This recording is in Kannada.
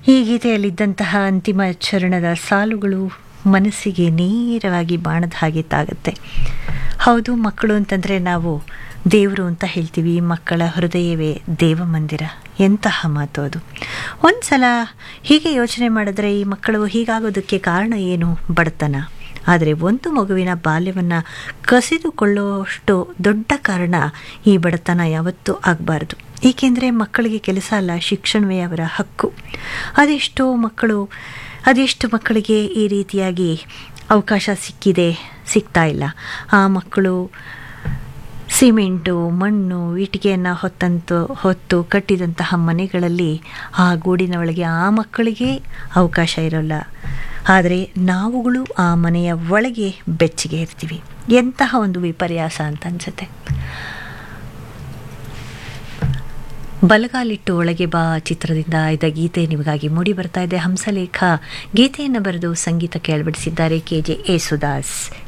ಈ ಗೀತೆಯಲ್ಲಿದ್ದಂತಹ ಅಂತಿಮ ಚರಣದ ಸಾಲುಗಳು ಮನಸ್ಸಿಗೆ ನೇರವಾಗಿ ಬಾಣದ ಹಾಗೆ ತಾಗುತ್ತೆ ಹೌದು ಮಕ್ಕಳು ಅಂತಂದರೆ ನಾವು ದೇವರು ಅಂತ ಹೇಳ್ತೀವಿ ಮಕ್ಕಳ ಹೃದಯವೇ ದೇವ ಮಂದಿರ ಎಂತಹ ಮಾತು ಅದು ಒಂದು ಸಲ ಹೀಗೆ ಯೋಚನೆ ಮಾಡಿದ್ರೆ ಈ ಮಕ್ಕಳು ಹೀಗಾಗೋದಕ್ಕೆ ಕಾರಣ ಏನು ಬಡತನ ಆದರೆ ಒಂದು ಮಗುವಿನ ಬಾಲ್ಯವನ್ನು ಕಸಿದುಕೊಳ್ಳುವಷ್ಟು ದೊಡ್ಡ ಕಾರಣ ಈ ಬಡತನ ಯಾವತ್ತೂ ಆಗಬಾರ್ದು ಏಕೆಂದರೆ ಮಕ್ಕಳಿಗೆ ಕೆಲಸ ಅಲ್ಲ ಶಿಕ್ಷಣವೇ ಅವರ ಹಕ್ಕು ಅದೆಷ್ಟೋ ಮಕ್ಕಳು ಅದೆಷ್ಟು ಮಕ್ಕಳಿಗೆ ಈ ರೀತಿಯಾಗಿ ಅವಕಾಶ ಸಿಕ್ಕಿದೆ ಸಿಗ್ತಾ ಇಲ್ಲ ಆ ಮಕ್ಕಳು ಸಿಮೆಂಟು ಮಣ್ಣು ಇಟ್ಟಿಗೆಯನ್ನು ಹೊತ್ತಂತು ಹೊತ್ತು ಕಟ್ಟಿದಂತಹ ಮನೆಗಳಲ್ಲಿ ಆ ಗೂಡಿನ ಒಳಗೆ ಆ ಮಕ್ಕಳಿಗೆ ಅವಕಾಶ ಇರೋಲ್ಲ ಆದರೆ ನಾವುಗಳು ಆ ಮನೆಯ ಒಳಗೆ ಬೆಚ್ಚಗೆ ಇರ್ತೀವಿ ಎಂತಹ ಒಂದು ವಿಪರ್ಯಾಸ ಅಂತ ಅನ್ಸುತ್ತೆ ಬಲಗಾಲಿಟ್ಟು ಒಳಗೆ ಬಾ ಚಿತ್ರದಿಂದ ಆಯ್ದ ಗೀತೆ ನಿಮಗಾಗಿ ಮೂಡಿ ಬರ್ತಾ ಇದೆ ಹಂಸಲೇಖ ಗೀತೆಯನ್ನು ಬರೆದು ಸಂಗೀತಕ್ಕೆ ಅಳವಡಿಸಿದ್ದಾರೆ ಕೆ ಜೆ ಯೇಸುದಾಸ್